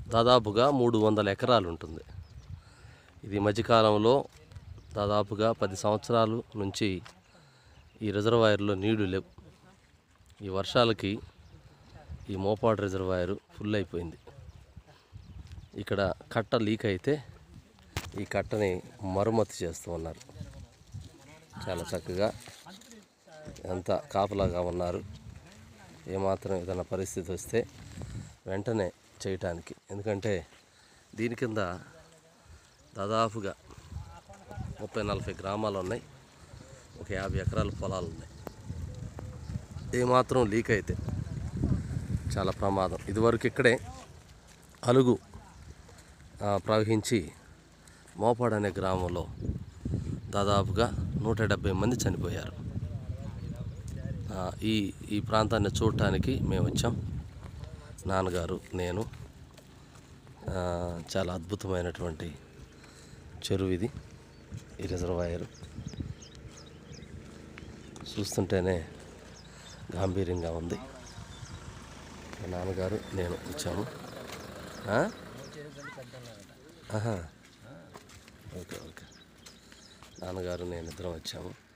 దాదాపుగా మూడు వందల ఎకరాలు ఉంటుంది ఇది మధ్యకాలంలో దాదాపుగా పది సంవత్సరాలు నుంచి ఈ రిజర్వాయర్లో నీళ్లు లేవు ఈ వర్షాలకి ఈ మోపాడు రిజర్వాయర్ ఫుల్ అయిపోయింది ఇక్కడ కట్ట లీక్ అయితే ఈ కట్టని మరమ్మతు చేస్తూ ఉన్నారు చాలా చక్కగా ఎంత కాపలాగా ఉన్నారు ఏమాత్రం ఏదైనా పరిస్థితి వస్తే వెంటనే చేయటానికి ఎందుకంటే దీని కింద దాదాపుగా ముప్పై నలభై గ్రామాలు ఉన్నాయి ఒక యాభై ఎకరాల పొలాలు ఉన్నాయి ఏమాత్రం లీక్ అయితే చాలా ప్రమాదం ఇదివరకు ఇక్కడే అలుగు ఆ, ప్రవహించి మోపాడు అనే గ్రామంలో దాదాపుగా నూట డెబ్బై మంది చనిపోయారు ఆ, ఈ ఈ ప్రాంతాన్ని చూడటానికి మేము వచ్చాం నాన్నగారు నేను ఆ, చాలా అద్భుతమైనటువంటి చెరువు ఇది ఈ రిజర్వాయర్ చూస్తుంటేనే గాంభీర్యంగా ఉంది మా నాన్నగారు నేను వచ్చాము ఆ? ఆహా. ఓకే ఓకే నాన్నగారు నేను ఇద్దరం వచ్చాము